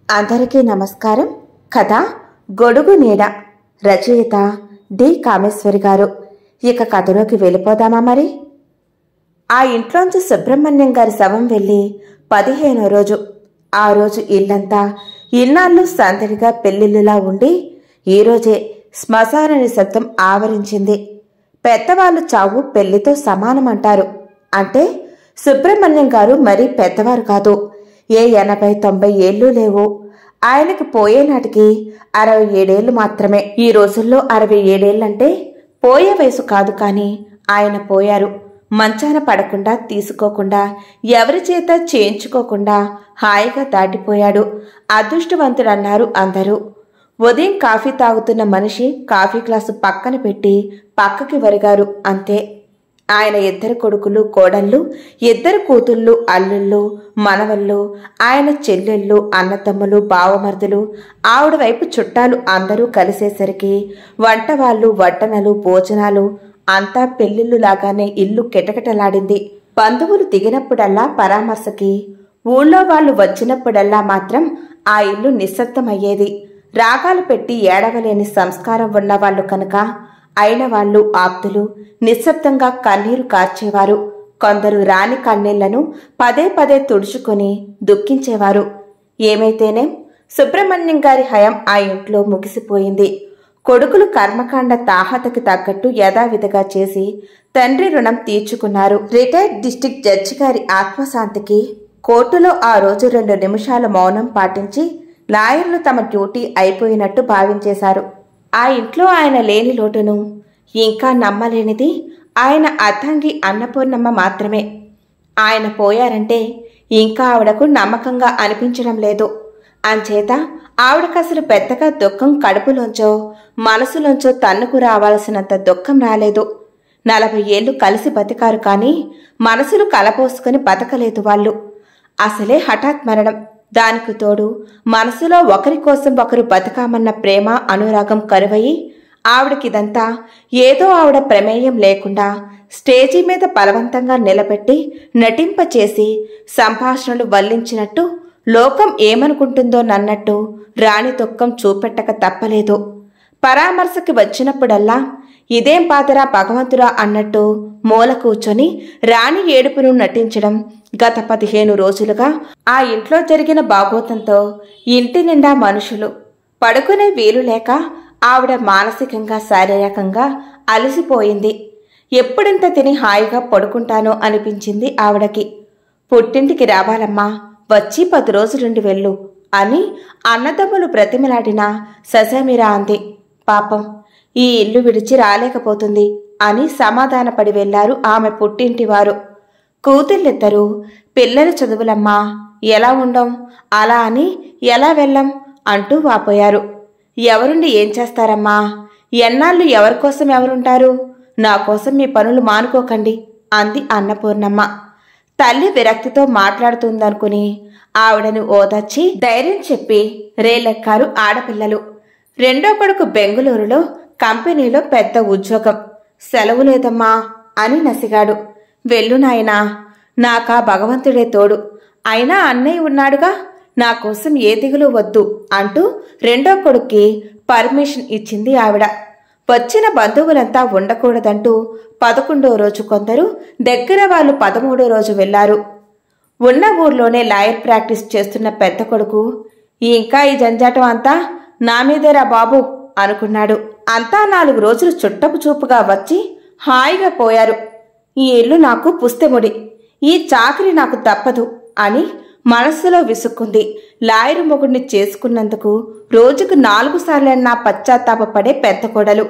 అందరికీ నమస్కారం కథ గొడుగు నీడ రచయిత డి కామేశ్వరి గారు ఇక కథలోకి వెళ్ళిపోదామా మరి ఆ ఇంట్లోంచి సుబ్రహ్మణ్యం గారి శవం వెళ్ళి పదిహేనో రోజు ఆ రోజు ఇల్లంతా ఇన్నాళ్ళు సందడిగా పెళ్లిళ్ళులా ఉండి ఈరోజే శ్మశాన నిశ్శబ్దం ఆవరించింది పెద్దవాళ్ళు చావు పెళ్లితో సమానమంటారు అంటే సుబ్రహ్మణ్యం గారు మరీ పెద్దవారు కాదు ఏ ఎనభై తొంభై ఏళ్ళు లేవు ఆయనకి పోయే నాటికి అరవై ఏడేళ్లు మాత్రమే ఈ రోజుల్లో అరవై ఏడేళ్లంటే పోయే వయసు కాదు కానీ ఆయన పోయారు మంచాన పడకుండా తీసుకోకుండా ఎవరి చేత చేయించుకోకుండా హాయిగా దాటిపోయాడు అదృష్టవంతుడన్నారు అందరూ ఉదయం కాఫీ తాగుతున్న మనిషి కాఫీ గ్లాసు పక్కన పెట్టి పక్కకి వరిగారు అంతే ఆయన ఇద్దరు కొడుకులు కోడళ్ళు ఇద్దరు కూతుళ్ళు అల్లుళ్ళు మనవళ్ళు ఆయన చెల్లెళ్ళు అన్నతమ్ములు బావమరుదులు ఆవిడ వైపు చుట్టాలు అందరూ కలిసేసరికి వంట వాళ్ళు వడ్డనలు భోజనాలు అంతా పెళ్లిళ్ళు లాగానే ఇల్లు కిటకిటలాడింది బంధువులు దిగినప్పుడల్లా పరామర్శకి ఊళ్ళో వాళ్ళు వచ్చినప్పుడల్లా మాత్రం ఆ ఇల్లు నిశ్శబ్దమయ్యేది రాగాలు పెట్టి ఏడవలేని సంస్కారం ఉన్నవాళ్లు కనుక అయిన వాళ్ళు ఆప్తులు నిశ్శబ్దంగా కన్నీరు కార్చేవారు కొందరు రాని కన్నీళ్లను పదే పదే తుడుచుకొని దుఃఖించేవారు ఏమైతేనే సుబ్రహ్మణ్యం గారి హయం ఆ ఇంట్లో ముగిసిపోయింది కొడుకులు కర్మకాండ తాహతకి తగ్గట్టు యథావిధిగా చేసి తండ్రి రుణం తీర్చుకున్నారు రిటైర్డ్ డిస్టిక్ జడ్జి గారి ఆత్మశాంతికి కోర్టులో ఆ రోజు రెండు నిమిషాల మౌనం పాటించి లాయర్లు తమ డ్యూటీ అయిపోయినట్టు భావించేశారు ఆ ఇంట్లో ఆయన లేని లోటును ఇంకా నమ్మలేనిది ఆయన అర్థంగి అన్నపూర్ణమ్మ మాత్రమే ఆయన పోయారంటే ఇంకా ఆవిడకు నమ్మకంగా అనిపించడం లేదు అంచేత ఆవిడకసలు పెద్దగా దుఃఖం కడుపులోంచో మనసులోంచో తన్నుకు రావాల్సినంత దుఃఖం రాలేదు నలభై ఏళ్లు కలిసి బతికారు కానీ మనసులు కలపోసుకుని బతకలేదు వాళ్ళు అసలే హఠాత్ మరణం దానికి తోడు మనసులో ఒకరి కోసం ఒకరు బతకామన్న ప్రేమ అనురాగం కరువయి ఆవిడకిదంతా ఏదో ఆవిడ ప్రమేయం లేకుండా స్టేజీ మీద బలవంతంగా నిలబెట్టి నటింపచేసి సంభాషణలు వల్లించినట్టు లోకం ఏమనుకుంటుందో నన్నట్టు రాణి దుఃఖం చూపెట్టక తప్పలేదు పరామర్శకి వచ్చినప్పుడల్లా ఇదేం పాతరా భగవంతురా అన్నట్టు మూల కూర్చొని రాణి ఏడుపును నటించడం గత పదిహేను రోజులుగా ఆ ఇంట్లో జరిగిన బాగోతంతో ఇంటి నిండా మనుషులు పడుకునే వీలు లేక ఆవిడ మానసికంగా శారీరకంగా అలసిపోయింది ఎప్పుడింత తిని హాయిగా పడుకుంటానో అనిపించింది ఆవిడకి పుట్టింటికి రావాలమ్మా వచ్చి పది రోజులుండి వెళ్ళు అని అన్నదమ్ములు బ్రతిమిలాడిన సజమిరా అంది పాపం ఈ ఇల్లు విడిచి రాలేకపోతుంది అని సమాధానపడి వెళ్లారు ఆమె పుట్టింటివారు కూతుళ్ళిద్దరూ పిల్లల చదువులమ్మా ఎలా ఉండం అలా అని ఎలా వెళ్ళం అంటూ వాపోయారు ఎవరుండి ఏం చేస్తారమ్మా ఎన్నాళ్ళు ఎవరికోసం ఎవరుంటారు నా కోసం మీ పనులు మానుకోకండి అంది అన్నపూర్ణమ్మ తల్లి విరక్తితో మాట్లాడుతుందనుకుని ఆవిడని ఓదర్చి ధైర్యం చెప్పి రేలెక్కారు ఆడపిల్లలు రెండో కొడుకు బెంగుళూరులో కంపెనీలో పెద్ద ఉద్యోగం సెలవు లేదమ్మా అని నసిగాడు వెళ్ళు నాయనా నాకా భగవంతుడే తోడు అయినా అన్నయ్య ఉన్నాడుగా నా కోసం ఏ దిగులు వద్దు అంటూ రెండో కొడుక్కి పర్మిషన్ ఇచ్చింది ఆవిడ వచ్చిన బంధువులంతా ఉండకూడదంటూ పదకొండో రోజు కొందరు దగ్గర వాళ్ళు పదమూడో రోజు వెళ్లారు ఉన్న ఊర్లోనే లాయర్ ప్రాక్టీస్ చేస్తున్న పెద్ద కొడుకు ఇంకా ఈ జంజాటం అంతా నా మీదేరా బాబు అనుకున్నాడు అంతా నాలుగు రోజులు చుట్టపు చూపుగా వచ్చి హాయిగా పోయారు ఈ ఇల్లు నాకు పుస్తెముడి ఈ చాకరీ నాకు తప్పదు అని మనస్సులో విసుక్కుంది లాయరు మొగుడిని చేసుకున్నందుకు రోజుకు నాలుగు సార్లన్నా పశ్చాత్తాపపడే పెద్ద కొడలు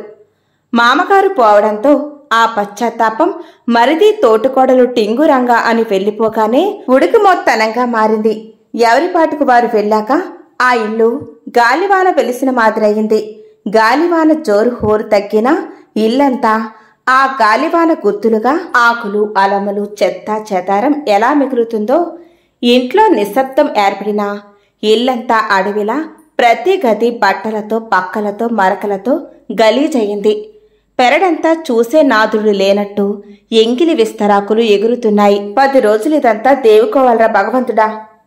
మామగారు పోవడంతో ఆ పశ్చాత్తాపం మరిది తోటకోడలు టింగురంగా అని వెళ్ళిపోగానే ఉడికి మొత్తనంగా మారింది ఎవరిపాటుకు వారు వెళ్ళాక ఆ ఇల్లు గాలివాన వెలిసిన మాదిరయింది గాలివాన జోరు హోరు తగ్గినా ఇల్లంతా ఆ గాలివాన గుర్తులుగా ఆకులు అలమలు చెత్త చెదారం ఎలా మిగులుతుందో ఇంట్లో నిశ్శబ్దం ఏర్పడినా ఇల్లంతా అడవిలా ప్రతి గది బట్టలతో పక్కలతో మరకలతో గలీజయింది పెరడంతా చూసే నాదుడు లేనట్టు ఎంగిలి విస్తరాకులు ఎగురుతున్నాయి పది రోజులు ఇదంతా దేవుకోవాలరా భగవంతుడా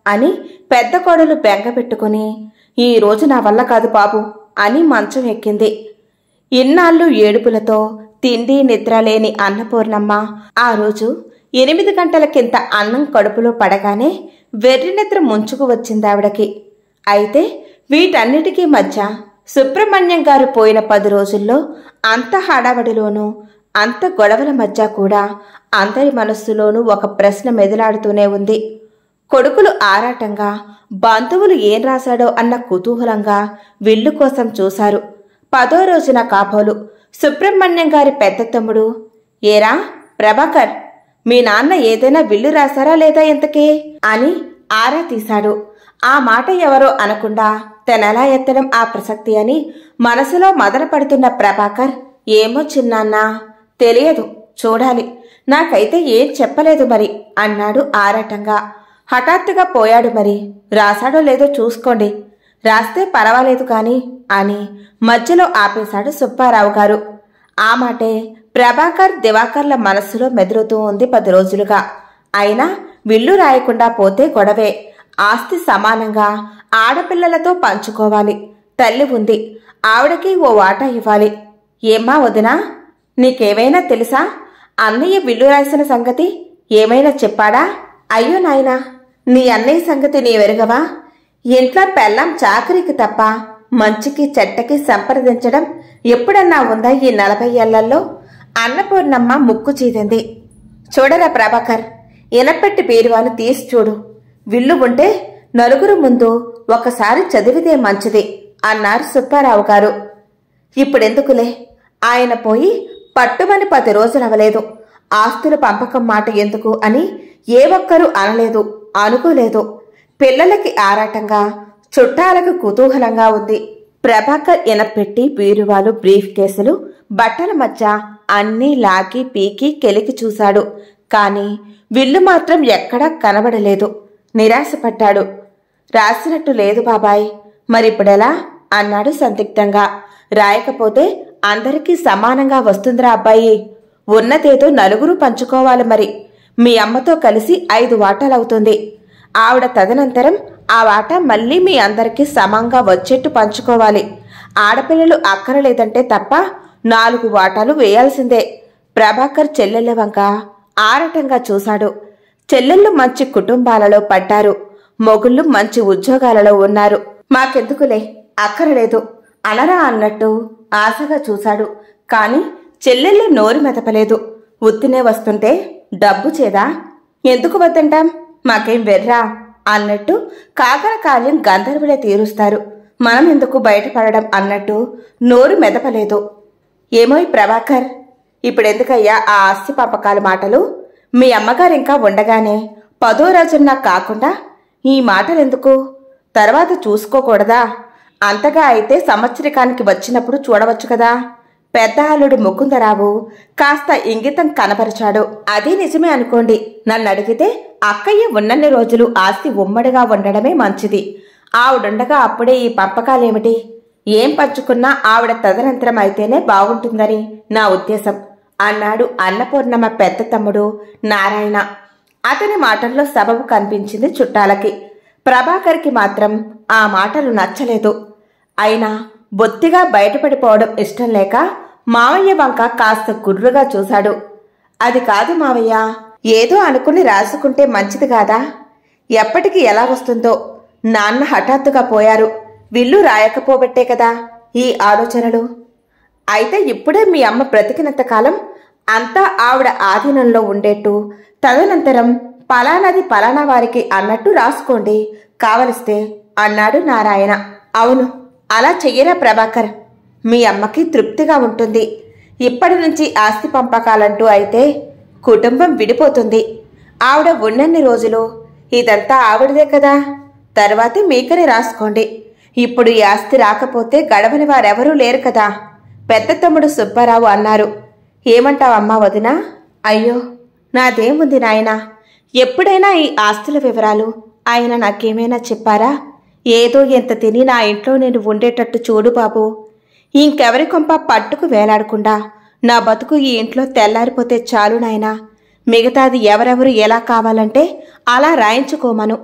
అని పెద్ద కోడలు బెంగ పెట్టుకుని ఈ రోజు నా వల్ల కాదు బాబు అని మంచం ఎక్కింది ఇన్నాళ్ళు ఏడుపులతో తిండి నిద్ర లేని అన్నపూర్ణమ్మ ఆ రోజు ఎనిమిది గంటలకింత అన్నం కడుపులో పడగానే వెర్రి నిద్ర ముంచుకు వచ్చింది ఆవిడకి అయితే వీటన్నిటికీ మధ్య సుబ్రహ్మణ్యం గారు పోయిన పది రోజుల్లో అంత హడావడిలోనూ అంత గొడవల మధ్య కూడా అందరి మనస్సులోనూ ఒక ప్రశ్న మెదలాడుతూనే ఉంది కొడుకులు ఆరాటంగా బంధువులు ఏం రాశాడో అన్న కుతూహలంగా విల్లు కోసం చూశారు పదో రోజున కాబోలు సుబ్రహ్మణ్యం గారి పెద్ద తమ్ముడు ఏరా ప్రభాకర్ మీ నాన్న ఏదైనా విల్లు రాశారా లేదా ఇంతకీ అని ఆరా తీశాడు ఆ మాట ఎవరో అనకుండా తనెలా ఎత్తడం ఆ ప్రసక్తి అని మనసులో మదన పడుతున్న ప్రభాకర్ ఏమో చిన్నాన్నా తెలియదు చూడాలి నాకైతే ఏం చెప్పలేదు మరి అన్నాడు ఆరాటంగా హఠాత్తుగా పోయాడు మరి రాశాడో లేదో చూసుకోండి రాస్తే పర్వాలేదు కాని అని మధ్యలో ఆపేశాడు సుబ్బారావు గారు ఆ మాటే ప్రభాకర్ దివాకర్ల మనస్సులో మెదులుతూ ఉంది పది రోజులుగా అయినా విల్లు రాయకుండా పోతే గొడవే ఆస్తి సమానంగా ఆడపిల్లలతో పంచుకోవాలి తల్లి ఉంది ఆవిడకి ఓ వాటా ఇవ్వాలి ఏమ్మా వదినా నీకేమైనా తెలుసా అన్నయ్య విల్లు రాసిన సంగతి ఏమైనా చెప్పాడా అయ్యో నాయనా నీ అన్నయ్య సంగతి నీ వెరగవా ఇంట్లో పెళ్ళం చాకరీకి తప్ప మంచికి చెట్టకి సంప్రదించడం ఎప్పుడన్నా ఉందా ఈ నలభై ఏళ్లలో అన్నపూర్ణమ్మ ముక్కు చీదింది చూడరా ప్రభాకర్ ఇనపెట్టి బీరువాను తీసి చూడు విల్లు ఉంటే నలుగురు ముందు ఒకసారి చదివితే మంచిది అన్నారు సుబ్బారావు గారు ఇప్పుడెందుకులే ఆయన పోయి పట్టుమని పది రోజులవలేదు ఆస్తుల పంపకం మాట ఎందుకు అని ఏ ఒక్కరూ అనలేదు అనుకోలేదు పిల్లలకి ఆరాటంగా చుట్టాలకు కుతూహలంగా ఉంది ప్రభాకర్ ఎనపెట్టి బీరువాలు బ్రీఫ్ కేసులు బట్టల మధ్య అన్నీ లాగి పీకి కెలికి చూశాడు కాని విల్లు మాత్రం ఎక్కడా కనబడలేదు నిరాశపడ్డాడు రాసినట్టు లేదు బాబాయ్ మరిప్పుడెలా అన్నాడు సందిగ్ధంగా రాయకపోతే అందరికీ సమానంగా వస్తుందిరా అబ్బాయి ఉన్నదేదో నలుగురు పంచుకోవాలి మరి మీ అమ్మతో కలిసి ఐదు వాటాలవుతుంది ఆవిడ తదనంతరం ఆ వాటా మళ్ళీ మీ అందరికీ సమంగా వచ్చేట్టు పంచుకోవాలి ఆడపిల్లలు అక్కరలేదంటే తప్ప నాలుగు వాటాలు వేయాల్సిందే ప్రభాకర్ చెల్లెళ్ళ వంక ఆరటంగా చూశాడు చెల్లెళ్ళు మంచి కుటుంబాలలో పడ్డారు మొగుళ్ళు మంచి ఉద్యోగాలలో ఉన్నారు మాకెందుకులే అక్కరలేదు అనరా అన్నట్టు ఆశగా చూశాడు కాని చెల్లెళ్ళు నోరు మెదపలేదు ఉత్తినే వస్తుంటే డబ్బు చేదా ఎందుకు వద్దంటాం మాకేం వెర్రా అన్నట్టు కాకర కార్యం గంధర్వులే తీరుస్తారు మనం ఎందుకు బయటపడడం అన్నట్టు నోరు మెదపలేదు ఏమోయ్ ప్రభాకర్ ఇప్పుడెందుకయ్యా ఆ ఆస్తి పంపకాల మాటలు మీ అమ్మగారు ఇంకా ఉండగానే పదో రోజున నాకు కాకుండా ఈ మాటలెందుకు తర్వాత చూసుకోకూడదా అంతగా అయితే సంవత్సరికానికి వచ్చినప్పుడు చూడవచ్చు కదా పెద్ద అల్లుడు ముకుందరావు కాస్త ఇంగితం కనపరిచాడు అది నిజమే అనుకోండి నన్ను అడిగితే అక్కయ్య ఉన్నన్ని రోజులు ఆస్తి ఉమ్మడిగా ఉండడమే మంచిది ఆవిడుండగా అప్పుడే ఈ పంపకాలేమిటి ఏం పంచుకున్నా ఆవిడ తదనంతరం అయితేనే బాగుంటుందని నా ఉద్దేశం అన్నాడు అన్నపూర్ణమ్మ పెద్ద తమ్ముడు నారాయణ అతని మాటల్లో సబబు కనిపించింది చుట్టాలకి ప్రభాకర్కి మాత్రం ఆ మాటలు నచ్చలేదు అయినా బొత్తిగా బయటపడిపోవడం ఇష్టం లేక మావయ్య వంక కాస్త గుర్రుగా చూశాడు అది కాదు మావయ్య ఏదో అనుకుని రాసుకుంటే మంచిది కాదా ఎప్పటికి ఎలా వస్తుందో నాన్న హఠాత్తుగా పోయారు విల్లు రాయకపోబట్టే కదా ఈ ఆలోచనలు అయితే ఇప్పుడే మీ అమ్మ బ్రతికినంత కాలం అంతా ఆవిడ ఆధీనంలో ఉండేట్టు తదనంతరం పలానాది పలానా వారికి అన్నట్టు రాసుకోండి కావలిస్తే అన్నాడు నారాయణ అవును అలా చెయ్యరా ప్రభాకర్ మీ అమ్మకి తృప్తిగా ఉంటుంది ఇప్పటి నుంచి ఆస్తి పంపకాలంటూ అయితే కుటుంబం విడిపోతుంది ఆవిడ ఉన్నన్ని రోజులు ఇదంతా ఆవిడదే కదా తర్వాతే మీకనే రాసుకోండి ఇప్పుడు ఈ ఆస్తి రాకపోతే గడవని వారెవరూ లేరు కదా పెద్ద తమ్ముడు సుబ్బారావు అన్నారు ఏమంటావమ్మా వదినా అయ్యో నాదేముంది నాయనా ఎప్పుడైనా ఈ ఆస్తుల వివరాలు ఆయన నాకేమైనా చెప్పారా ఏదో ఎంత తిని నా ఇంట్లో నేను ఉండేటట్టు చూడు బాబు ఇంకెవరి కొంప పట్టుకు వేలాడకుండా నా బతుకు ఈ ఇంట్లో తెల్లారిపోతే చాలు నాయనా మిగతాది ఎవరెవరు ఎలా కావాలంటే అలా రాయించుకోమను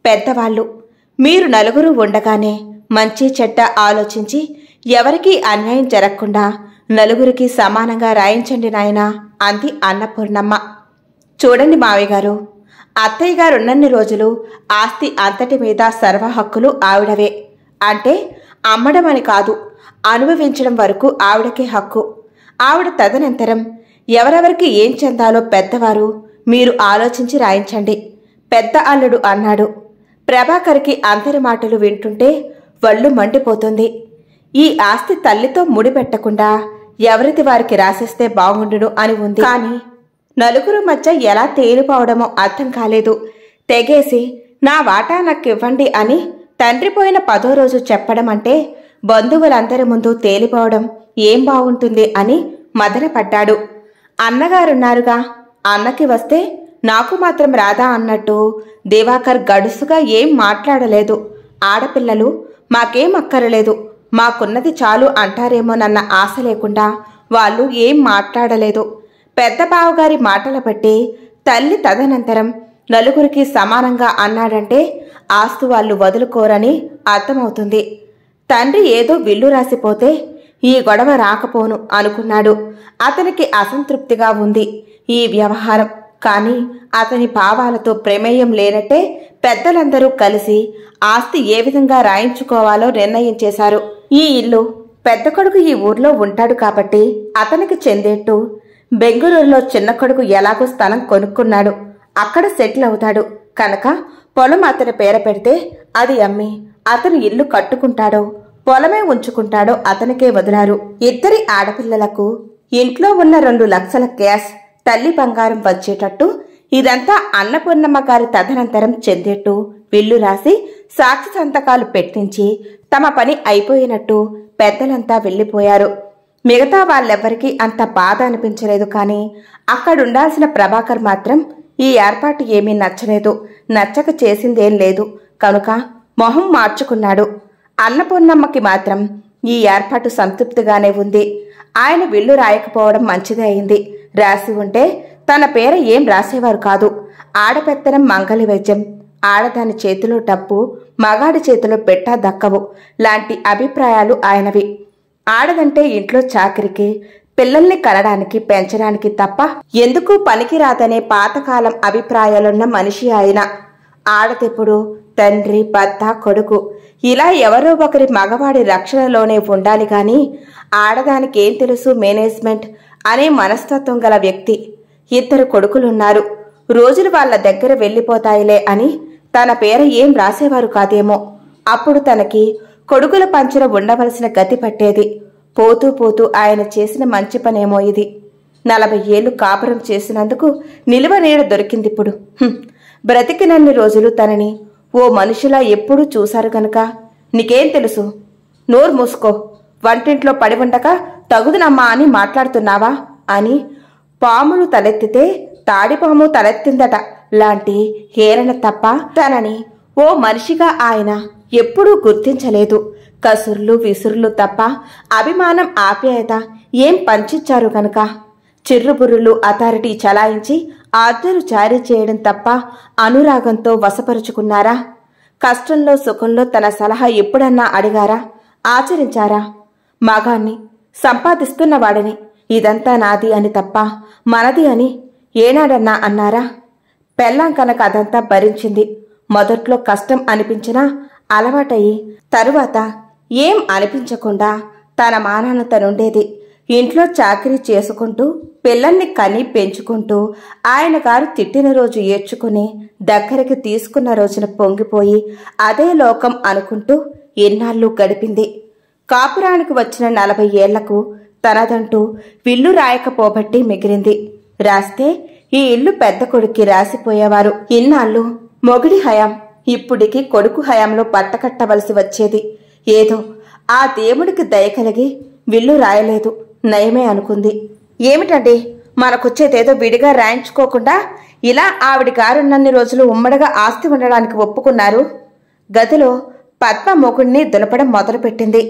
పెద్దవాళ్ళు మీరు నలుగురు ఉండగానే మంచి చెడ్డ ఆలోచించి ఎవరికీ అన్యాయం జరగకుండా నలుగురికి సమానంగా రాయించండి నాయనా అంది అన్నపూర్ణమ్మ చూడండి మావయ్య గారు అత్తయ్య గారు ఉన్నన్ని రోజులు ఆస్తి అంతటి మీద సర్వ హక్కులు ఆవిడవే అంటే అమ్మడం అని కాదు అనుభవించడం వరకు ఆవిడకే హక్కు ఆవిడ తదనంతరం ఎవరెవరికి ఏం చెందాలో పెద్దవారు మీరు ఆలోచించి రాయించండి పెద్ద అల్లుడు అన్నాడు ప్రభాకర్కి అందరి మాటలు వింటుంటే వళ్ళు మండిపోతుంది ఈ ఆస్తి తల్లితో ముడిపెట్టకుండా ఎవరిది వారికి రాసేస్తే బాగుండును అని ఉంది కానీ నలుగురు మధ్య ఎలా తేలిపోవడమో అర్థం కాలేదు తెగేసి నా వాటా నాకివ్వండి అని తండ్రి పోయిన పదో రోజు చెప్పడం అంటే బంధువులందరి ముందు తేలిపోవడం ఏం బాగుంటుంది అని మదనపడ్డాడు అన్నగారున్నారుగా అన్నకి వస్తే నాకు మాత్రం రాదా అన్నట్టు దివాకర్ గడుసుగా ఏం మాట్లాడలేదు ఆడపిల్లలు మాకేం అక్కరలేదు మాకున్నది చాలు అంటారేమోనన్న ఆశ లేకుండా వాళ్ళు ఏం మాట్లాడలేదు పెద్ద బావగారి మాటల బట్టి తల్లి తదనంతరం నలుగురికి సమానంగా అన్నాడంటే ఆస్తు వాళ్ళు వదులుకోరని అర్థమవుతుంది తండ్రి ఏదో విల్లు రాసిపోతే ఈ గొడవ రాకపోను అనుకున్నాడు అతనికి అసంతృప్తిగా ఉంది ఈ వ్యవహారం కానీ అతని భావాలతో ప్రమేయం లేనట్టే పెద్దలందరూ కలిసి ఆస్తి ఏ విధంగా రాయించుకోవాలో నిర్ణయం చేశారు ఈ ఇల్లు పెద్ద కొడుకు ఈ ఊర్లో ఉంటాడు కాబట్టి అతనికి చెందేట్టు బెంగళూరులో చిన్న కొడుకు ఎలాగో స్థలం కొనుక్కున్నాడు అక్కడ సెటిల్ అవుతాడు కనుక పొలం అతని పేర పెడితే అది అమ్మి అతను ఇల్లు కట్టుకుంటాడో పొలమే ఉంచుకుంటాడో అతనికే వదిలారు ఇద్దరి ఆడపిల్లలకు ఇంట్లో ఉన్న రెండు లక్షల క్యాష్ తల్లి బంగారం వచ్చేటట్టు ఇదంతా అన్నపూర్ణమ్మ గారి తదనంతరం చెందేట్టు విల్లు రాసి సాక్షి సంతకాలు పెట్టించి తమ పని అయిపోయినట్టు పెద్దలంతా వెళ్ళిపోయారు మిగతా వాళ్ళెవ్వరికీ అంత బాధ అనిపించలేదు కానీ అక్కడుండాల్సిన ప్రభాకర్ మాత్రం ఈ ఏర్పాటు ఏమీ నచ్చలేదు నచ్చక చేసిందేం లేదు కనుక మొహం మార్చుకున్నాడు అన్నపూర్ణమ్మకి మాత్రం ఈ ఏర్పాటు సంతృప్తిగానే ఉంది ఆయన విల్లు రాయకపోవడం మంచిదే అయింది రాసి ఉంటే తన పేర ఏం రాసేవారు కాదు ఆడపెత్తనం మంగళి వైద్యం ఆడదాని చేతిలో డబ్బు మగాడి చేతిలో పెట్టా దక్కవు లాంటి అభిప్రాయాలు ఆయనవి ఆడదంటే ఇంట్లో చాకరికి పిల్లల్ని కనడానికి పెంచడానికి తప్ప ఎందుకు పనికిరాదనే పాతకాలం అభిప్రాయాలున్న మనిషి ఆయన ఆడదెప్పుడు తండ్రి భర్త కొడుకు ఇలా ఎవరో ఒకరి మగవాడి రక్షణలోనే ఉండాలి గాని ఆడదానికి ఏం తెలుసు మేనేజ్మెంట్ అనే మనస్తత్వం గల వ్యక్తి ఇద్దరు కొడుకులున్నారు రోజులు వాళ్ళ దగ్గర వెళ్ళిపోతాయిలే అని తన పేర ఏం రాసేవారు కాదేమో అప్పుడు తనకి కొడుకుల పంచన ఉండవలసిన గతి పట్టేది పోతూ పోతూ ఆయన చేసిన మంచి పనేమో ఇది నలభై ఏళ్లు కాపురం చేసినందుకు నిలువ నీడ దొరికిందిప్పుడు హుం, బ్రతికినన్ని రోజులు తనని ఓ మనిషిలా ఎప్పుడూ చూశారు గనుక నీకేం తెలుసు నోరు మూసుకో వంటింట్లో పడి ఉండగా తగుదునమ్మా అని మాట్లాడుతున్నావా అని పాములు తలెత్తితే తాడిపాము తలెత్తిందట లాంటి హేరణ తప్ప తనని ఓ మనిషిగా ఆయన ఎప్పుడూ గుర్తించలేదు కసుర్లు విసురులు తప్ప అభిమానం ఆప్యాయత ఏం పంచిచ్చారు గనుక చిర్రుబుర్రులు అథారిటీ చలాయించి ఆజ్ఞలు జారీ చేయడం తప్ప అనురాగంతో వశపరుచుకున్నారా కష్టంలో సుఖంలో తన సలహా ఎప్పుడన్నా అడిగారా ఆచరించారా మగాన్ని సంపాదిస్తున్నవాడిని ఇదంతా నాది అని తప్ప మనది అని ఏనాడన్నా అన్నారా పెళ్ళాం కనుక అదంతా భరించింది మొదట్లో కష్టం అనిపించినా అలవాటయి తరువాత ఏం అనిపించకుండా తన మానాన తనుండేది ఇంట్లో చాకరీ చేసుకుంటూ పిల్లల్ని కని పెంచుకుంటూ ఆయన గారు తిట్టిన రోజు ఏడ్చుకుని దగ్గరికి తీసుకున్న రోజున పొంగిపోయి అదే లోకం అనుకుంటూ ఎన్నాళ్ళు గడిపింది కాపురానికి వచ్చిన నలభై ఏళ్లకు తనదంటూ విల్లు రాయకపోబట్టి మిగిలింది రాస్తే ఈ ఇల్లు పెద్ద కొడుక్కి రాసిపోయేవారు ఇన్నాళ్ళు మొగిడి హయాం ఇప్పుడికి కొడుకు హయాంలో పట్టకట్టవలసి వచ్చేది ఏదో ఆ దేవుడికి దయ కలిగి విల్లు రాయలేదు నయమే అనుకుంది ఏమిటండి మనకొచ్చేదేదో విడిగా రాయించుకోకుండా ఇలా ఆవిడ గారున్నన్ని రోజులు ఉమ్మడిగా ఆస్తి ఉండడానికి ఒప్పుకున్నారు గదిలో పద్మ మొగుణ్ణి దులపడం మొదలుపెట్టింది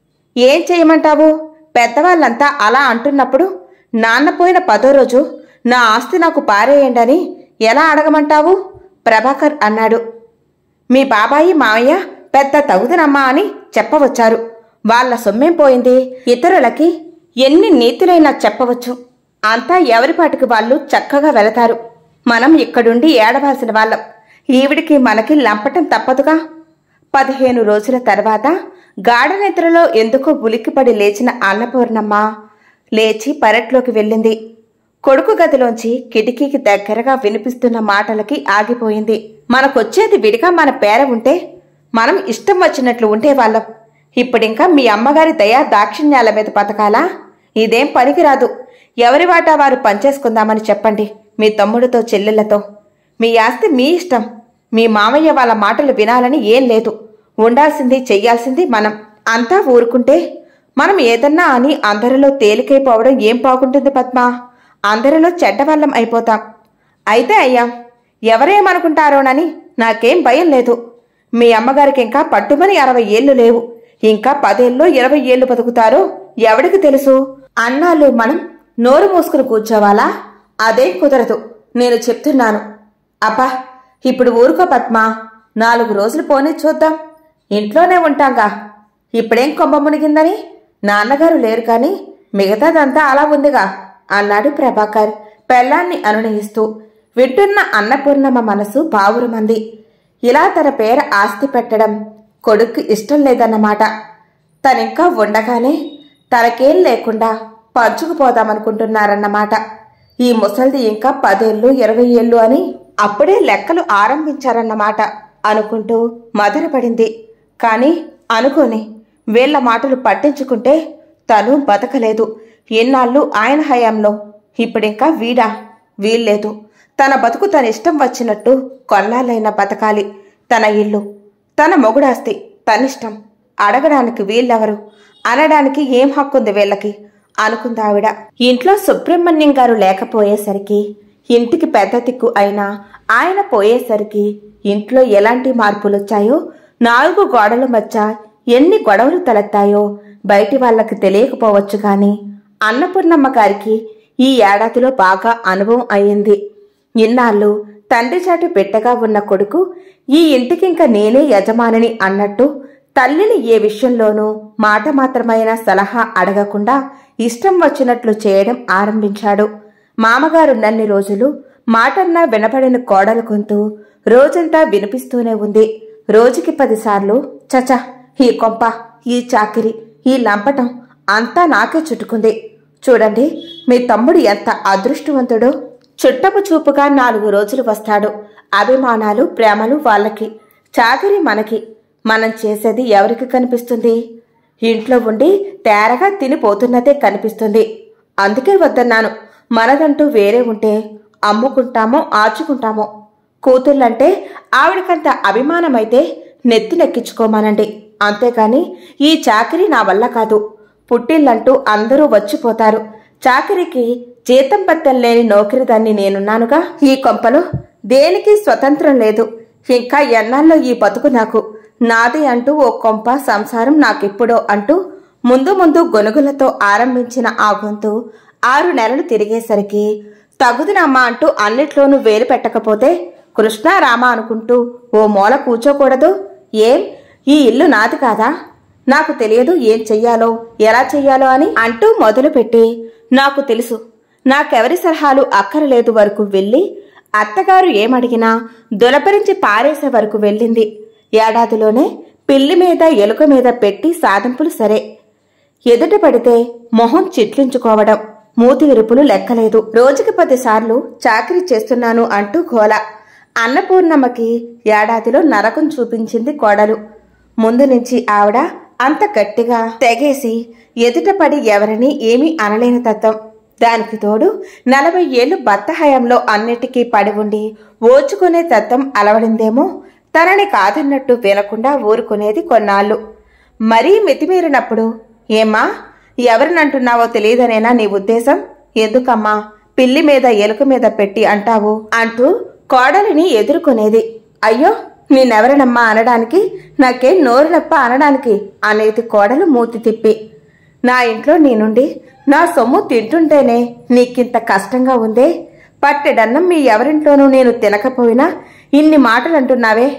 ఏం చేయమంటావు పెద్దవాళ్ళంతా అలా అంటున్నప్పుడు నాన్న పోయిన పదో రోజు నా ఆస్తి నాకు పారేయండని ఎలా అడగమంటావు ప్రభాకర్ అన్నాడు మీ బాబాయి మామయ్య పెద్ద తగుదనమ్మా అని చెప్పవచ్చారు వాళ్ళ సొమ్మేం పోయింది ఇతరులకి ఎన్ని నీతులైనా చెప్పవచ్చు అంతా ఎవరిపాటికి వాళ్ళు చక్కగా వెళతారు మనం ఇక్కడుండి ఏడవాల్సిన వాళ్ళం ఈవిడికి మనకి లంపటం తప్పదుగా పదిహేను రోజుల తర్వాత గాఢ నిద్రలో ఎందుకో ఉలిక్కిపడి లేచిన అన్నపూర్ణమ్మ లేచి పెరట్లోకి వెళ్ళింది కొడుకు గదిలోంచి కిటికీకి దగ్గరగా వినిపిస్తున్న మాటలకి ఆగిపోయింది మనకొచ్చేది విడిగా మన పేర ఉంటే మనం ఇష్టం వచ్చినట్లు ఉండేవాళ్ళం ఇప్పుడింకా మీ అమ్మగారి దయా దాక్షిణ్యాల మీద బతకాలా ఇదేం పనికిరాదు ఎవరి వాటా వారు పనిచేసుకుందామని చెప్పండి మీ తమ్ముడితో చెల్లెళ్లతో మీ ఆస్తి మీ ఇష్టం మీ మామయ్య వాళ్ళ మాటలు వినాలని ఏం లేదు ఉండాల్సింది చెయ్యాల్సింది మనం అంతా ఊరుకుంటే మనం ఏదన్నా అని అందరిలో తేలికైపోవడం ఏం బాగుంటుంది పద్మ అందరిలో చెడ్డవల్లం అయిపోతాం అయితే అయ్యా ఎవరేమనుకుంటారోనని నాకేం భయం లేదు మీ అమ్మగారికి ఇంకా పట్టుమని అరవై ఏళ్ళు లేవు ఇంకా పదేళ్ళు ఇరవై ఏళ్ళు బతుకుతారో ఎవడికి తెలుసు అన్నాళ్ళు మనం నోరు మూసుకుని కూర్చోవాలా అదేం కుదరదు నేను చెప్తున్నాను అబ్బా ఇప్పుడు ఊరుకో పద్మ నాలుగు రోజులు పోనీ చూద్దాం ఇంట్లోనే ఉంటాంగా ఇప్పుడేం కొమ్మ మునిగిందని నాన్నగారు లేరు కాని మిగతాదంతా అలా ఉందిగా అన్నాడు ప్రభాకర్ పెళ్ళాన్ని అనునయిస్తూ వింటున్న అన్నపూర్ణమ్మ మనసు పావురమంది ఇలా తన పేర ఆస్తి పెట్టడం కొడుక్కి ఇష్టం లేదన్నమాట తనింకా ఉండగానే తనకేం లేకుండా పంచుకుపోదామనుకుంటున్నారన్నమాట ఈ ముసల్ది ఇంకా పదేళ్ళు ఇరవై ఏళ్ళు అని అప్పుడే లెక్కలు ఆరంభించారన్నమాట అనుకుంటూ మదనపడింది కాని అనుకోని వీళ్ళ మాటలు పట్టించుకుంటే తను బతకలేదు ఎన్నాళ్ళు ఆయన హయాంలో ఇప్పుడింకా వీడా వీల్లేదు తన బతుకు తన ఇష్టం వచ్చినట్టు కొన్నాళ్ళైనా బతకాలి తన ఇల్లు తన మొగుడాస్తి తనిష్టం అడగడానికి వీళ్ళెవరు అనడానికి ఏం హక్కుంది వీళ్ళకి అనుకుందావిడ ఇంట్లో సుబ్రహ్మణ్యం గారు లేకపోయేసరికి ఇంటికి పెద్ద దిక్కు అయినా ఆయన పోయేసరికి ఇంట్లో ఎలాంటి మార్పులొచ్చాయో నాలుగు గోడల మధ్య ఎన్ని గొడవలు తలెత్తాయో బయటి వాళ్ళకి తెలియకపోవచ్చు గాని అన్నపూర్ణమ్మ గారికి ఈ ఏడాదిలో బాగా అనుభవం అయింది ఇన్నాళ్ళు తండ్రి చాటు బిడ్డగా ఉన్న కొడుకు ఈ ఇంటికింక నేనే యజమానిని అన్నట్టు తల్లిని ఏ విషయంలోనూ మాట మాత్రమైన సలహా అడగకుండా ఇష్టం వచ్చినట్లు చేయడం ఆరంభించాడు మామగారున్నన్ని రోజులు మాటన్నా వినపడిన కోడల గొంతు రోజంతా వినిపిస్తూనే ఉంది రోజుకి పదిసార్లు చచ ఈ కొంప ఈ చాకిరి ఈ లంపటం అంతా నాకే చుట్టుకుంది చూడండి మీ తమ్ముడు ఎంత అదృష్టవంతుడో చుట్టపు చూపుగా నాలుగు రోజులు వస్తాడు అభిమానాలు ప్రేమలు వాళ్ళకి చాకరి మనకి మనం చేసేది ఎవరికి కనిపిస్తుంది ఇంట్లో ఉండి తేరగా తినిపోతున్నదే కనిపిస్తుంది అందుకే వద్దన్నాను మనదంటూ వేరే ఉంటే అమ్ముకుంటామో ఆచుకుంటామో కూతుళ్ళంటే ఆవిడకంత అభిమానమైతే నెత్తినెక్కించుకోమానండి అంతేకాని ఈ చాకిరీ నా వల్ల కాదు పుట్టిల్లంటూ అందరూ వచ్చిపోతారు చాకిరికి జీతం పత్తెం లేని నౌకరిదాన్ని నేనున్నానుగా ఈ కొంపలో దేనికి స్వతంత్రం లేదు ఇంకా ఎన్నాళ్ళో ఈ బతుకు నాకు నాది అంటూ ఓ కొంప సంసారం నాకిప్పుడో అంటూ ముందు ముందు గొనుగులతో ఆరంభించిన ఆ గొంతు ఆరు నెలలు తిరిగేసరికి తగుదునమ్మా అంటూ అన్నిట్లోనూ వేలు పెట్టకపోతే కృష్ణ రామ అనుకుంటూ ఓ మూల కూర్చోకూడదు ఏం ఈ ఇల్లు నాది కాదా నాకు తెలియదు ఏం చెయ్యాలో ఎలా చెయ్యాలో అని అంటూ మొదలుపెట్టి నాకు తెలుసు నాకెవరి సలహాలు అక్కరలేదు వరకు వెళ్ళి అత్తగారు ఏమడిగినా దులపరించి పారేసే వరకు వెళ్ళింది ఏడాదిలోనే పిల్లి మీద ఎలుక మీద పెట్టి సాధింపులు సరే ఎదుట పడితే మొహం చిట్లించుకోవడం మూతి విరుపులు లెక్కలేదు రోజుకి పదిసార్లు చాకరీ చేస్తున్నాను అంటూ గోల అన్నపూర్ణమ్మకి ఏడాదిలో నరకం చూపించింది కోడలు ముందు నుంచి ఆవిడ అంత గట్టిగా తెగేసి ఎదుట పడి ఎవరిని ఏమీ అనలేని తత్వం దానికి తోడు నలభై ఏళ్లు భర్త హయాంలో అన్నిటికీ పడి ఉండి ఓచుకునే తత్వం అలవడిందేమో తనని కాదన్నట్టు వినకుండా ఊరుకునేది కొన్నాళ్ళు మరీ మితిమీరినప్పుడు ఏమ్మా ఎవరినంటున్నావో తెలియదనేనా నీ ఉద్దేశం ఎందుకమ్మా పిల్లి మీద ఎలుక మీద పెట్టి అంటావు అంటూ కోడలిని ఎదుర్కొనేది అయ్యో నేనెవరనమ్మా అనడానికి నాకేం నోరు నొప్ప అనడానికి అనేది కోడలు మూతి తిప్పి నా ఇంట్లో నీ నుండి నా సొమ్ము తింటుంటేనే నీకింత కష్టంగా ఉందే పట్టెడన్నం మీ ఎవరింట్లోనూ నేను తినకపోయినా ఇన్ని మాటలు అంటున్నావే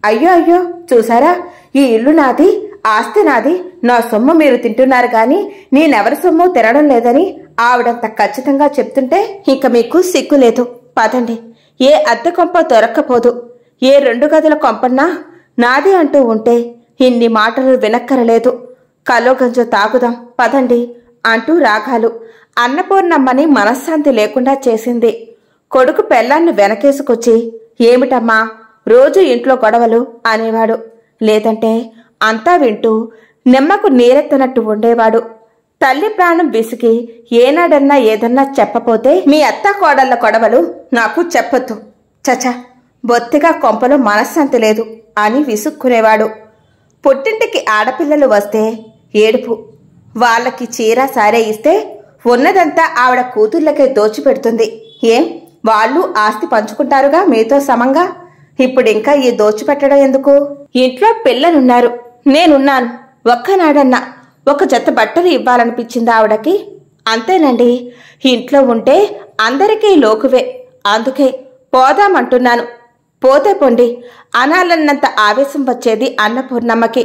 అయ్యో అయ్యో చూసారా ఈ ఇల్లు నాది ఆస్తి నాది నా సొమ్ము మీరు తింటున్నారు గాని నేనెవరి సొమ్ము తినడం లేదని ఆవిడంత ఖచ్చితంగా చెప్తుంటే ఇక మీకు సిగ్గు లేదు పదండి ఏ అద్దె కొంప దొరక్కపోదు ఏ రెండు గదుల కొంపన్నా నాది అంటూ ఉంటే ఇన్ని మాటలు వినక్కరలేదు కలోగంజ తాగుదాం పదండి అంటూ రాగాలు అన్నపూర్ణమ్మని మనశ్శాంతి లేకుండా చేసింది కొడుకు పెళ్ళాన్ని వెనకేసుకొచ్చి ఏమిటమ్మా రోజు ఇంట్లో గొడవలు అనేవాడు లేదంటే అంతా వింటూ నిమ్మకు నీరెత్తనట్టు ఉండేవాడు తల్లి ప్రాణం విసిగి ఏనాడన్నా ఏదన్నా చెప్పపోతే మీ అత్త కోడళ్ళ గొడవలు నాకు చెప్పొద్దు చచ బొత్తిగా కొంపలో మనశ్శాంతి లేదు అని విసుక్కునేవాడు పుట్టింటికి ఆడపిల్లలు వస్తే ఏడుపు వాళ్ళకి చీర సారే ఇస్తే ఉన్నదంతా ఆవిడ కూతుర్లకే దోచిపెడుతుంది ఏం వాళ్ళు ఆస్తి పంచుకుంటారుగా మీతో సమంగా ఇప్పుడింకా ఈ దోచిపెట్టడం ఎందుకు ఇంట్లో పిల్లలున్నారు నేనున్నాను ఒక్కనాడన్నా ఒక జత బట్టలు ఇవ్వాలనిపించింది ఆవిడకి అంతేనండి ఇంట్లో ఉంటే అందరికీ లోకువే అందుకే పోదామంటున్నాను పోతే పొండి అనాలన్నంత ఆవేశం వచ్చేది అన్నపూర్ణమ్మకి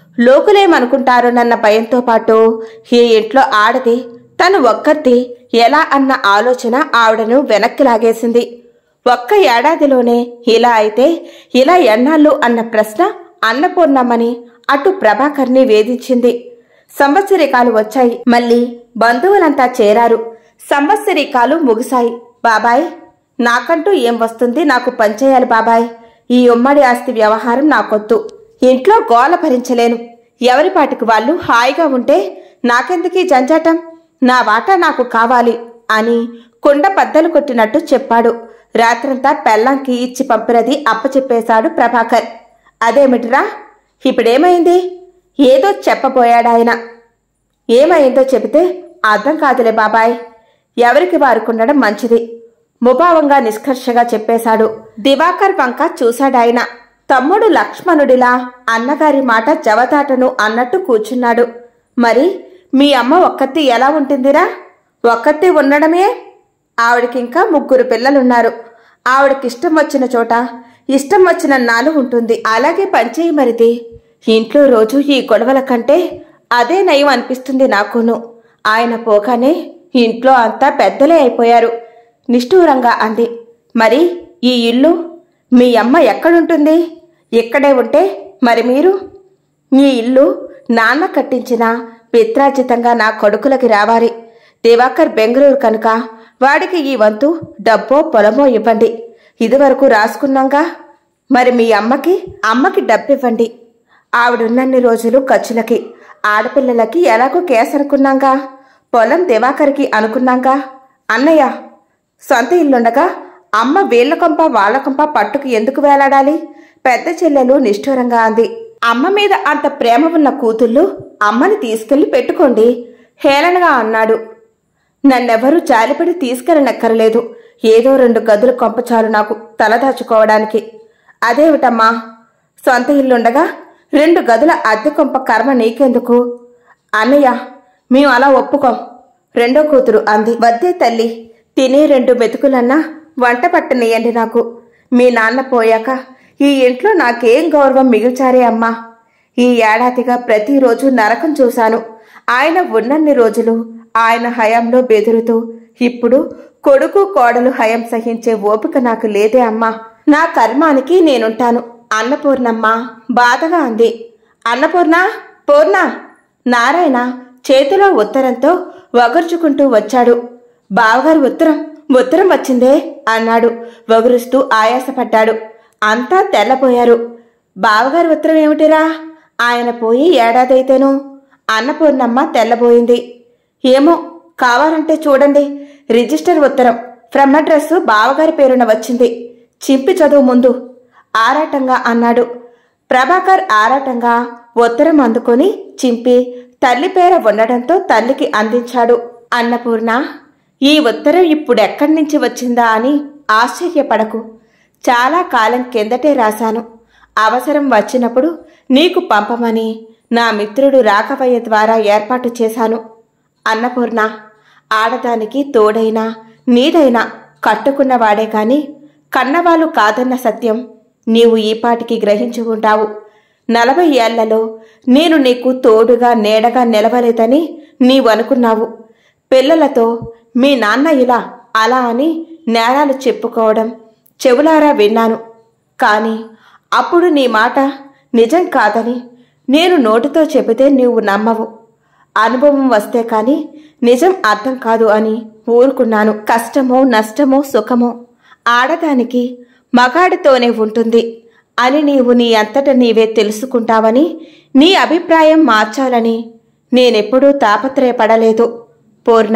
లోకులేమనుకుంటారోనన్న భయంతో పాటు ఈ ఇంట్లో ఆడది తను ఒక్కర్తి ఎలా అన్న ఆలోచన ఆవిడను వెనక్కి లాగేసింది ఒక్క ఏడాదిలోనే ఇలా అయితే ఇలా ఎన్నాళ్ళు అన్న ప్రశ్న అన్నపూర్ణమ్మని అటు ప్రభాకర్ని వేధించింది సంవత్సరికాలు వచ్చాయి మళ్ళీ బంధువులంతా చేరారు సంవత్సరికాలు ముగిశాయి బాబాయ్ నాకంటూ ఏం వస్తుంది నాకు పంచేయాలి బాబాయ్ ఈ ఉమ్మడి ఆస్తి వ్యవహారం నాకొద్దు ఇంట్లో గోల భరించలేను ఎవరి పాటికి వాళ్ళు హాయిగా ఉంటే నాకెందుకీ జంజాటం నా వాటా నాకు కావాలి అని కుండ బద్దలు కొట్టినట్టు చెప్పాడు రాత్రంతా పెళ్ళంకి ఇచ్చి పంపినది అప్పచెప్పేశాడు ప్రభాకర్ అదేమిటిరా ఇప్పుడేమైంది ఏదో చెప్పబోయాడాయన ఏమైందో చెబితే అర్థం కాదులే బాబాయ్ ఎవరికి వారుకుండడం మంచిది ముభావంగా నిష్కర్షగా చెప్పేశాడు దివాకర్ వంక చూశాడాయన తమ్ముడు లక్ష్మణుడిలా అన్నగారి మాట జవదాటను అన్నట్టు కూర్చున్నాడు మరి మీ అమ్మ ఒక్కత్తి ఎలా ఉంటుందిరా ఒక్కత్తి ఉండడమే ఆవిడకింకా ముగ్గురు పిల్లలున్నారు ఆవిడకిష్టం వచ్చిన చోట ఇష్టం వచ్చిన నాలు ఉంటుంది అలాగే పంచేయి మరిది ఇంట్లో రోజు ఈ గొడవల కంటే అదే నయం అనిపిస్తుంది నాకును ఆయన పోగానే ఇంట్లో అంతా పెద్దలే అయిపోయారు నిష్ఠూరంగా అంది మరి ఈ ఇల్లు మీ అమ్మ ఎక్కడుంటుంది ఇక్కడే ఉంటే మరి మీరు ఈ ఇల్లు నాన్న కట్టించిన పిత్రార్జితంగా నా కొడుకులకి రావాలి దివాకర్ బెంగళూరు కనుక వాడికి ఈ వంతు డబ్బో పొలమో ఇవ్వండి ఇదివరకు రాసుకున్నాంగా మరి మీ అమ్మకి అమ్మకి డబ్బివ్వండి ఆవిడున్నన్ని రోజులు ఖర్చులకి ఆడపిల్లలకి ఎలాగో కేసు అనుకున్నాంగా పొలం దివాకర్కి అనుకున్నాంగా అన్నయ్య సొంత ఇల్లుండగా అమ్మ వీళ్ళ కొంప వాళ్ళ కొంప పట్టుకు ఎందుకు వేలాడాలి పెద్ద చెల్లెలు నిష్ఠూరంగా అంది అమ్మ మీద అంత ప్రేమ ఉన్న కూతుళ్ళు అమ్మని తీసుకెళ్లి పెట్టుకోండి హేళనగా అన్నాడు నన్నెవరూ జాలిపడి తీసుకెళ్ళనక్కర్లేదు ఏదో రెండు గదుల కొంప చాలు నాకు తలదాచుకోవడానికి అదేమిటమ్మా సొంత ఇల్లుండగా రెండు గదుల అద్దె కొంప కర్మ నీకెందుకు అన్నయ్య మేము అలా ఒప్పుకోం రెండో కూతురు అంది వద్దే తల్లి తినే రెండు మెతుకులన్నా వంట పట్టనియండి నాకు మీ నాన్న పోయాక ఈ ఇంట్లో నాకేం గౌరవం మిగిల్చారే అమ్మా ఈ ఏడాదిగా ప్రతిరోజు నరకం చూశాను ఆయన ఉన్నన్ని రోజులు ఆయన హయాంలో బెదురుతూ ఇప్పుడు కొడుకు కోడలు హయం సహించే ఓపిక నాకు లేదే అమ్మా నా కర్మానికి నేనుంటాను అన్నపూర్ణమ్మ బాధగా అంది అన్నపూర్ణ పూర్ణ నారాయణ చేతిలో ఉత్తరంతో వగర్చుకుంటూ వచ్చాడు బావగారి ఉత్తరం ఉత్తరం వచ్చిందే అన్నాడు వగురుస్తూ ఆయాసపడ్డాడు అంతా తెల్లపోయారు బావగారి ఉత్తరం ఏమిటిరా ఆయన పోయి ఏడాదైతేను అన్నపూర్ణమ్మ తెల్లబోయింది ఏమో కావాలంటే చూడండి రిజిస్టర్ ఉత్తరం ఫ్రమ్ అడ్రస్ బావగారి పేరున వచ్చింది చింపి చదువు ముందు ఆరాటంగా అన్నాడు ప్రభాకర్ ఆరాటంగా ఉత్తరం అందుకొని చింపి తల్లి పేర ఉండడంతో తల్లికి అందించాడు అన్నపూర్ణ ఈ ఉత్తరం ఇప్పుడెక్కడి నుంచి వచ్చిందా అని ఆశ్చర్యపడకు చాలా కాలం కిందటే రాశాను అవసరం వచ్చినప్పుడు నీకు పంపమని నా మిత్రుడు రాఘవయ్య ద్వారా ఏర్పాటు చేశాను అన్నపూర్ణ ఆడదానికి తోడైనా నీదైనా కట్టుకున్నవాడే కాని కన్నవాళ్ళు కాదన్న సత్యం నీవు ఈపాటికి గ్రహించి ఉంటావు నలభై ఏళ్లలో నేను నీకు తోడుగా నీడగా నిలవలేదని నీవు అనుకున్నావు పిల్లలతో మీ నాన్న ఇలా అలా అని నేరాలు చెప్పుకోవడం చెవులారా విన్నాను కాని అప్పుడు నీ మాట నిజం కాదని నేను నోటితో చెబితే నీవు నమ్మవు అనుభవం వస్తే కాని నిజం అర్థం కాదు అని ఊరుకున్నాను కష్టమో నష్టమో సుఖమో ఆడదానికి మగాడితోనే ఉంటుంది అని నీవు నీ అంతట నీవే తెలుసుకుంటావని నీ అభిప్రాయం మార్చాలని నేనెప్పుడూ తాపత్రయపడలేదు పూర్ణ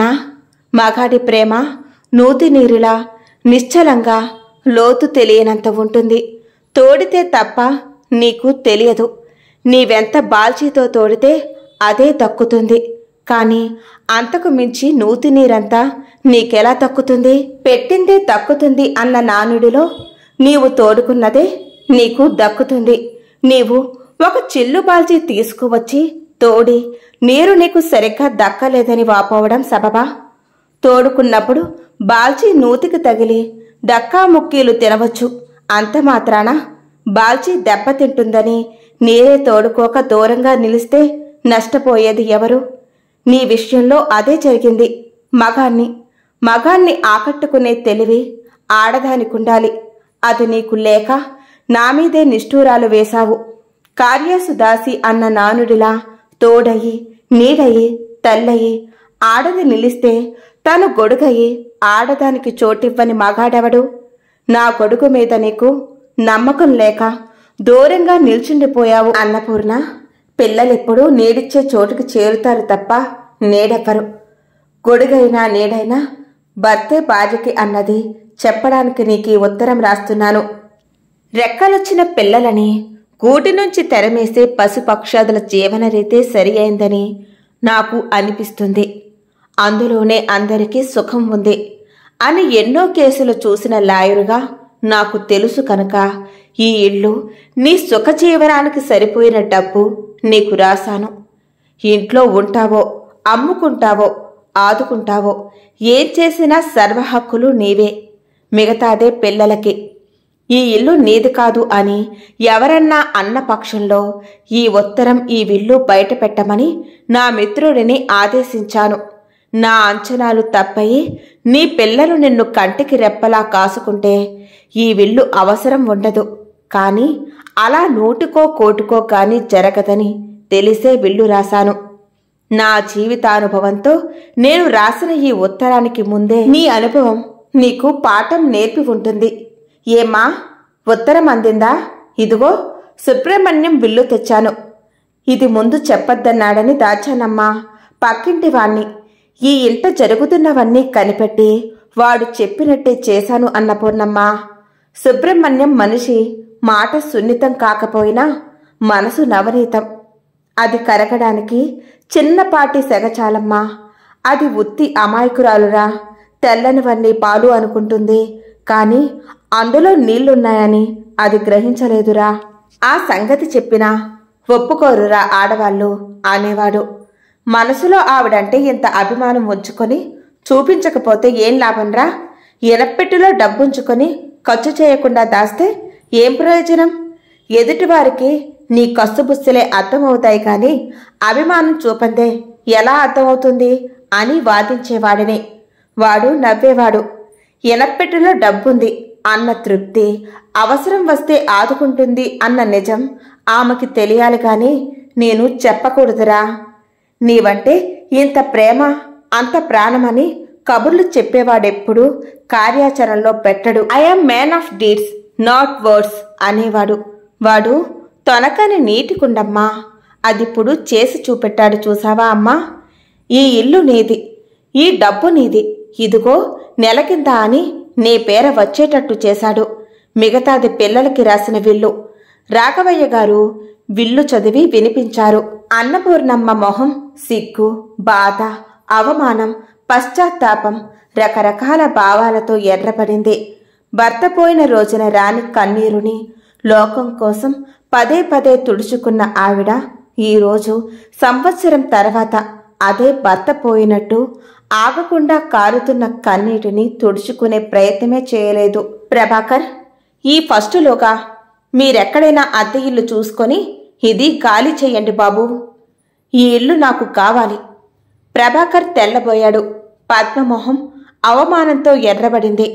మగాడి ప్రేమ నూతి నీరులా నిశ్చలంగా లోతు తెలియనంత ఉంటుంది తోడితే తప్ప నీకు తెలియదు నీవెంత బాల్చీతో తోడితే అదే దక్కుతుంది కాని అంతకు మించి నూతి నీరంతా నీకెలా దక్కుతుంది పెట్టిందే దక్కుతుంది అన్న నానుడిలో నీవు తోడుకున్నదే నీకు దక్కుతుంది నీవు ఒక చిల్లు బాల్చి తీసుకువచ్చి తోడి నీరు నీకు సరిగ్గా దక్కలేదని వాపోవడం సబబా తోడుకున్నప్పుడు బాల్చి నూతికి తగిలి డక్కా ముక్కీలు తినవచ్చు అంత మాత్రాన బాల్చి దెబ్బతింటుందని నీరే తోడుకోక దూరంగా నిలిస్తే నష్టపోయేది ఎవరు నీ విషయంలో అదే జరిగింది మగాన్ని మగాన్ని ఆకట్టుకునే తెలివి ఆడదానికుండాలి అది నీకు లేక నా మీదే నిష్ఠూరాలు వేశావు కార్యసు దాసి అన్న నానుడిలా తోడయి నీడయి తల్లయి ఆడది నిలిస్తే తను గొడుగయి ఆడదానికి చోటివ్వని మగాడెవడు నా గొడుగు మీద నీకు నమ్మకం లేక దూరంగా నిల్చుండిపోయావు అన్నపూర్ణ పిల్లలెప్పుడూ నీడిచ్చే చోటుకి చేరుతారు తప్ప నీడెవ్వరు గొడుగైనా నీడైనా భర్తే భార్యకి అన్నది చెప్పడానికి నీకు ఈ ఉత్తరం రాస్తున్నాను రెక్కలొచ్చిన పిల్లలని గూటి నుంచి తెరమేసే పశుపక్షాదుల జీవన రీతే సరి అయిందని నాకు అనిపిస్తుంది అందులోనే అందరికీ సుఖం ఉంది అని ఎన్నో కేసులు చూసిన లాయరుగా నాకు తెలుసు కనుక ఈ ఇల్లు నీ సుఖ జీవనానికి సరిపోయిన డబ్బు నీకు రాశాను ఇంట్లో ఉంటావో అమ్ముకుంటావో ఆదుకుంటావో ఏం చేసినా సర్వ హక్కులు నీవే మిగతాదే పిల్లలకి ఈ ఇల్లు నీది కాదు అని ఎవరన్నా అన్న పక్షంలో ఈ ఉత్తరం ఈ విల్లు బయట పెట్టమని నా మిత్రుడిని ఆదేశించాను నా అంచనాలు తప్పయి నీ పిల్లలు నిన్ను కంటికి రెప్పలా కాసుకుంటే ఈ విల్లు అవసరం ఉండదు కాని అలా నూటికో కోటికో కాని జరగదని తెలిసే విల్లు రాశాను నా జీవితానుభవంతో నేను రాసిన ఈ ఉత్తరానికి ముందే నీ అనుభవం నీకు పాఠం నేర్పి ఉంటుంది ఏమా ఉత్తరం అందిందా ఇదిగో సుబ్రహ్మణ్యం బిల్లు తెచ్చాను ఇది ముందు చెప్పొద్దన్నాడని దాచానమ్మా పక్కింటి వాణ్ణి ఈ ఇంట జరుగుతున్నవన్నీ కనిపెట్టి వాడు చెప్పినట్టే చేశాను అన్నపూర్ణమ్మ సుబ్రహ్మణ్యం మనిషి మాట సున్నితం కాకపోయినా మనసు నవనీతం అది కరగడానికి చిన్నపాటి సెగచాలమ్మా అది ఉత్తి అమాయకురాలురా తెల్లనివన్నీ పాలు అనుకుంటుంది కాని అందులో నీళ్లున్నాయని అది గ్రహించలేదురా ఆ సంగతి చెప్పినా ఒప్పుకోరురా ఆడవాళ్ళు అనేవాడు మనసులో ఆవిడంటే ఇంత అభిమానం ఉంచుకొని చూపించకపోతే ఏం లాభంరా ఎనపెట్టులో డబ్బుంచుకొని ఖర్చు చేయకుండా దాస్తే ఏం ప్రయోజనం ఎదుటివారికి నీ కస్తుబుస్తులే అర్థమవుతాయి కాని అభిమానం చూపందే ఎలా అర్థమవుతుంది అని వాదించేవాడిని వాడు నవ్వేవాడు ఎనపెట్టులో డబ్బుంది అన్న తృప్తి అవసరం వస్తే ఆదుకుంటుంది అన్న నిజం ఆమెకి తెలియాలి కాని నేను చెప్పకూడదురా నీవంటే ఇంత ప్రేమ అంత ప్రాణమని కబుర్లు చెప్పేవాడెప్పుడు కార్యాచరణలో పెట్టడు I am man of deeds not words అనేవాడు వాడు తొనకని నీటి కుండమ్మా అదిప్పుడు చేసి చూపెట్టాడు చూసావా అమ్మా ఈ ఇల్లు నీది ఈ డబ్బు నీది ఇదిగో నెలకింత అని నీ పేర వచ్చేటట్టు చేశాడు మిగతాది పిల్లలకి రాసిన విల్లు రాఘవయ్య గారు విల్లు చదివి వినిపించారు అన్నపూర్ణమ్మ మొహం సిగ్గు బాధ అవమానం పశ్చాత్తాపం రకరకాల భావాలతో ఎర్రపడింది భర్త పోయిన రోజున రాని కన్నీరుని లోకం కోసం పదే పదే తుడుచుకున్న ఆవిడ ఈరోజు సంవత్సరం తర్వాత అదే భర్త పోయినట్టు ఆగకుండా కారుతున్న కన్నీటిని తుడుచుకునే ప్రయత్నమే చేయలేదు ప్రభాకర్ ఈ ఫస్టులోగా మీరెక్కడైనా అద్దె ఇల్లు చూసుకొని ఇది ఖాళీ చెయ్యండి బాబూ ఈ ఇల్లు నాకు కావాలి ప్రభాకర్ తెల్లబోయాడు పద్మమోహం అవమానంతో ఎర్రబడింది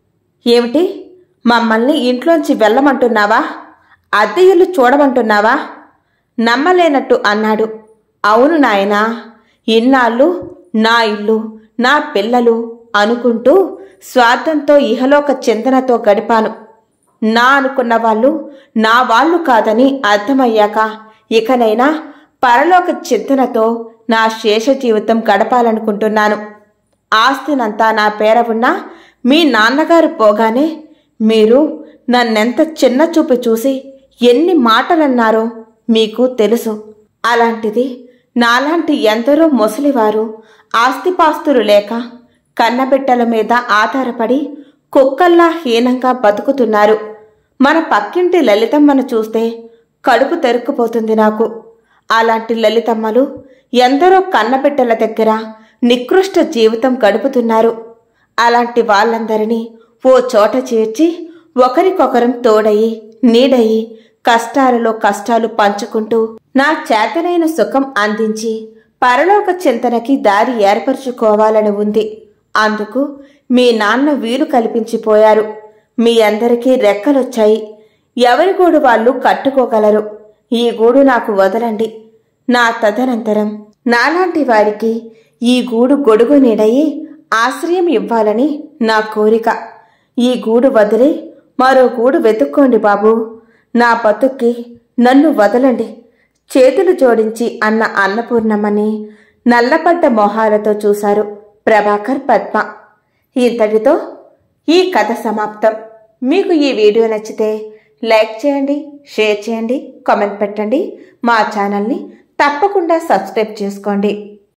ఏమిటి మమ్మల్ని ఇంట్లోంచి వెళ్ళమంటున్నావా అద్దె ఇల్లు చూడమంటున్నావా నమ్మలేనట్టు అన్నాడు అవును నాయనా ఇన్నాళ్ళు నా ఇల్లు నా పిల్లలు అనుకుంటూ స్వార్థంతో ఇహలోక చింతనతో గడిపాను నా అనుకున్న వాళ్ళు నా వాళ్ళు కాదని అర్థమయ్యాక ఇకనైనా పరలోక చింతనతో నా శేష జీవితం గడపాలనుకుంటున్నాను ఆస్తినంతా నా పేర ఉన్నా మీ నాన్నగారు పోగానే మీరు నన్నెంత చిన్న చూపు చూసి ఎన్ని మాటలన్నారో మీకు తెలుసు అలాంటిది నాలాంటి ఎందరో ముసలివారు ఆస్తిపాస్తులు లేక కన్నబిడ్డల మీద ఆధారపడి కుక్కల్లా హీనంగా బతుకుతున్నారు మన పక్కింటి లలితమ్మను చూస్తే కడుపు తెరుక్కుపోతుంది నాకు అలాంటి లలితమ్మలు ఎందరో కన్నబిడ్డల దగ్గర నికృష్ట జీవితం గడుపుతున్నారు అలాంటి వాళ్ళందరినీ ఓ చోట చేర్చి ఒకరికొకరం తోడయి నీడయి కష్టాలలో కష్టాలు పంచుకుంటూ నా చేతనైన సుఖం అందించి పరలోక చింతనకి దారి ఏర్పరచుకోవాలని ఉంది అందుకు మీ నాన్న వీలు కల్పించిపోయారు మీ అందరికీ రెక్కలొచ్చాయి ఎవరి గూడు వాళ్ళు కట్టుకోగలరు ఈ గూడు నాకు వదలండి నా తదనంతరం నాలాంటి వారికి ఈ గూడు గొడుగు నీడయి ఆశ్రయం ఇవ్వాలని నా కోరిక ఈ గూడు వదిలి మరో గూడు వెతుక్కోండి బాబూ నా బతుక్కి నన్ను వదలండి చేతులు జోడించి అన్న అన్నపూర్ణమ్మని నల్లపడ్డ మొహాలతో చూశారు ప్రభాకర్ పద్మ ఇంతటితో ఈ కథ సమాప్తం మీకు ఈ వీడియో నచ్చితే లైక్ చేయండి షేర్ చేయండి కామెంట్ పెట్టండి మా ఛానల్ని తప్పకుండా సబ్స్క్రైబ్ చేసుకోండి